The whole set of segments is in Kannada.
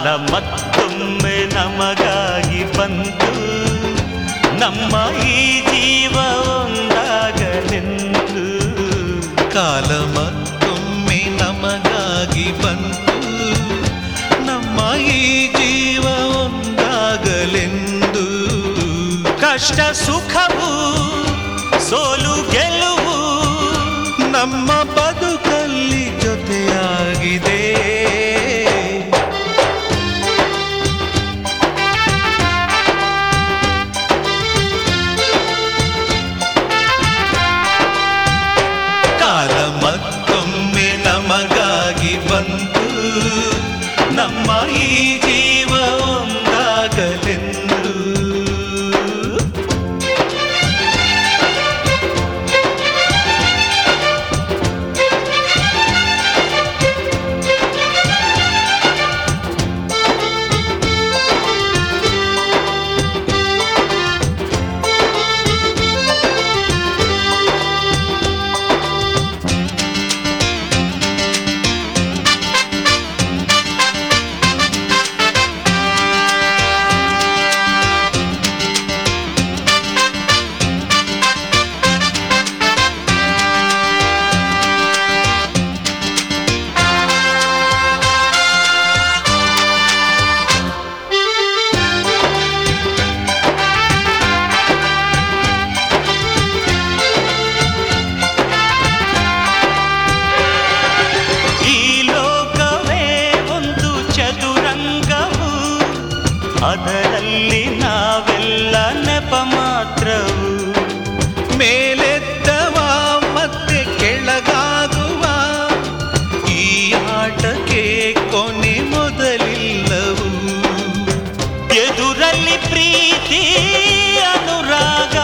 ಕಾಲ ಮತ್ತೊಮ್ಮೆ ನಮಗಾಗಿ ಬಂತು ನಮ್ಮ ಈ ಜೀವ ಒಂದಾಗಲೆಂದು ಕಾಲ ಮತ್ತೊಮ್ಮೆ ನಮಗಾಗಿ ಬಂತು ನಮ್ಮ ಈ ಜೀವ ಒಂದಾಗಲೆಂದು ಕಷ್ಟ ಸುಖವು ಸೋಲು ಗೆಲುವು ನಮ್ಮ ಬದುಕಲ್ಲಿ ಜೊತೆಯಾಗಿದೆ ಕಾಲ ಮತ್ತೊಮ್ಮೆ ನಮಗಾಗಿ ಬಂತು ನಮ್ಮ ಈ ಜೀವ ಒಂದಾಗಲೆಂದು ಈ ಲೋಕವೇ ಒಂದು ಚದುರಂಗವು ಅದರಲ್ಲಿ ನಾವೆಲ್ಲ ನೆಪ ಮಾತ್ರವು ಮೇಲೆದ್ದವ ಮತ್ತೆ ಕೆಳಗಾಗುವ ಈ ಆಟಕ್ಕೆ ಕೊನೆ ಮೊದಲಿಲ್ಲವು ಎದುರಲ್ಲಿ ಪ್ರೀತಿ ಅನುರಾಗ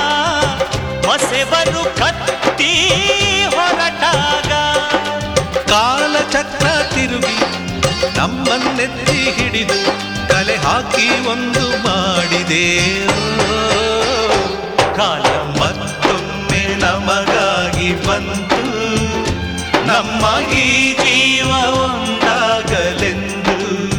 ಮಸೆಬರು ಕತ್ತಿ ಹೊರಟಾಗ ಕಾಲಚಕ್ರ ತಿರುಗಿ ನಮ್ಮನ್ನೆತ್ತಿ ಹಿಡಿದು ಕಲೆ ಹಾಕಿ ಒಂದು ಮಾಡಿದೆ ಕಾಲ ಮತ್ತೊಮ್ಮೆ ನಮಗಾಗಿ ಬಂತು ನಮ್ಮ ಈ ಜೀವ ಒಂದಾಗಲೆಂದು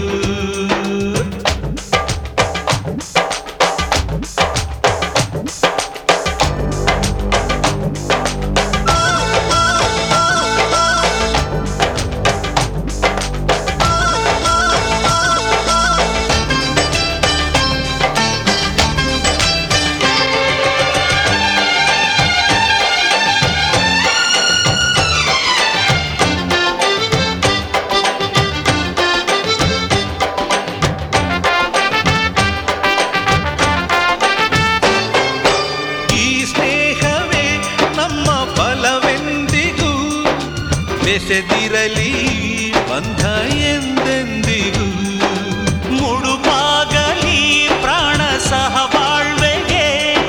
ಈ ಸ್ನೇಹವೇ ನಮ್ಮ ಬಲವೆಂದಿಗೂ ಬೆಸೆದಿರಲಿ ಬಂಧ ಎಂದೆಂದಿಗೂ ಮುಡುಪಾಗಲಿ ಪ್ರಾಣ ಸಹಬಾಳ್ವೆಗೆ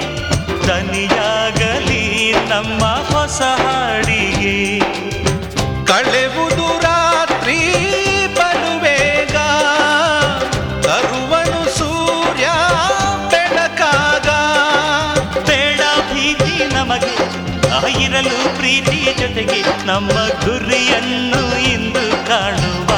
ದನಿಯಾಗಲಿ ನಮ್ಮ ಹೊಸ ಹಾಡಿಗೆ ಕಳೆವುದು ರಾತ್ರಿ ಬರುವೇಗ ತರುವನು ಸೂರ್ಯ ಬೆಳಕಾಗ ಬೇಡ ಭೀತಿ ನಮಗೆ ಆ ಇರಲು ಪ್ರೀತಿ ಜೊತೆಗೆ ನಮ್ಮ ಗುರಿಯನ್ನು ಇಂದು ಕಾಣುವ